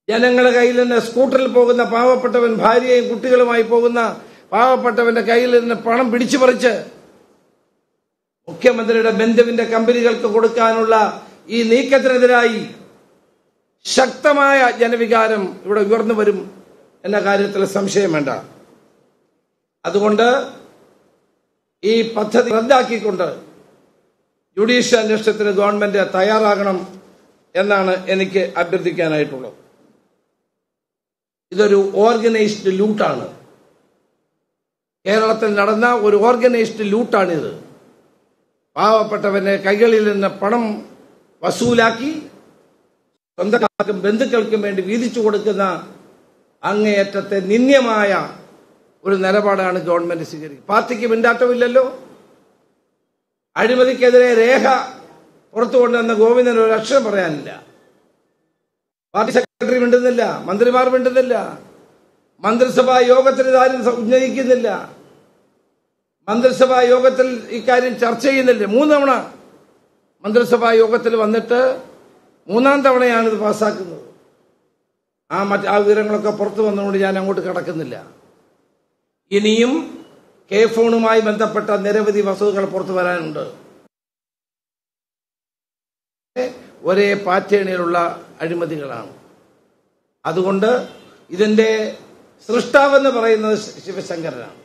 ജനങ്ങളുടെ കയ്യിൽ നിന്ന് സ്കൂട്ടറിൽ പോകുന്ന പാവപ്പെട്ടവൻ ഭാര്യയും കുട്ടികളുമായി പോകുന്ന പാവപ്പെട്ടവന്റെ കയ്യിൽ നിന്ന് പണം പിടിച്ചു പറിച്ച് മുഖ്യമന്ത്രിയുടെ ബന്ധുവിന്റെ കമ്പനികൾക്ക് കൊടുക്കാനുള്ള ഈ നീക്കത്തിനെതിരായി ശക്തമായ ജനവികാരം ഇവിടെ ഉയർന്നു വരും എന്ന കാര്യത്തിൽ സംശയം വേണ്ട അതുകൊണ്ട് ഈ പദ്ധതി റദ്ദാക്കിക്കൊണ്ട് ജുഡീഷ്യൽ അന്വേഷണത്തിന് ഗവൺമെന്റ് തയ്യാറാകണം എന്നാണ് എനിക്ക് അഭ്യർത്ഥിക്കാനായിട്ടുള്ളത് ഇതൊരു ഓർഗനൈസ്ഡ് ലൂട്ടാണ് കേരളത്തിൽ നടന്ന ഒരു ഓർഗനൈസ്ഡ് ലൂട്ടാണിത് പാവപ്പെട്ടവന്റെ കൈകളിൽ നിന്ന് പണം വസൂലാക്കി സ്വന്തക്കാർക്കും ബന്ധുക്കൾക്കും വേണ്ടി വീതിച്ചു കൊടുക്കുന്ന അങ്ങേയറ്റത്തെ നിന്ദ്യമായ ഒരു നിലപാടാണ് ഗവൺമെന്റ് സ്വീകരിക്കുന്നത് പാർട്ടിക്ക് മിണ്ടാട്ടമില്ലല്ലോ അഴിമതിക്കെതിരെ രേഖ പുറത്തു കൊണ്ടുവന്ന ഗോവിന്ദൻ ഒരു അക്ഷരം പറയാനില്ല പാർട്ടി സെക്രട്ടറി മിണ്ടുന്നില്ല മന്ത്രിമാർ മിണ്ടുന്നില്ല മന്ത്രിസഭാ യോഗത്തിൽ ഇതാരും ഉന്നയിക്കുന്നില്ല മന്ത്രിസഭാ യോഗത്തിൽ ഇക്കാര്യം ചർച്ച ചെയ്യുന്നില്ല മൂന്ന് തവണ മന്ത്രിസഭാ യോഗത്തിൽ വന്നിട്ട് മൂന്നാം തവണയാണ് ഇത് പാസ്സാക്കുന്നത് ആ മറ്റ് ആ വിവരങ്ങളൊക്കെ പുറത്തു വന്നുകൊണ്ട് ഞാൻ അങ്ങോട്ട് കടക്കുന്നില്ല ഇനിയും കെ ഫോണുമായി ബന്ധപ്പെട്ട നിരവധി വസ്തുതകൾ പുറത്തു വരാനുണ്ട് ഒരേ പാറ്റേണിലുള്ള അഴിമതികളാണ് അതുകൊണ്ട് ഇതിന്റെ സൃഷ്ടാവെന്ന് പറയുന്നത് ശിവശങ്കരനാണ്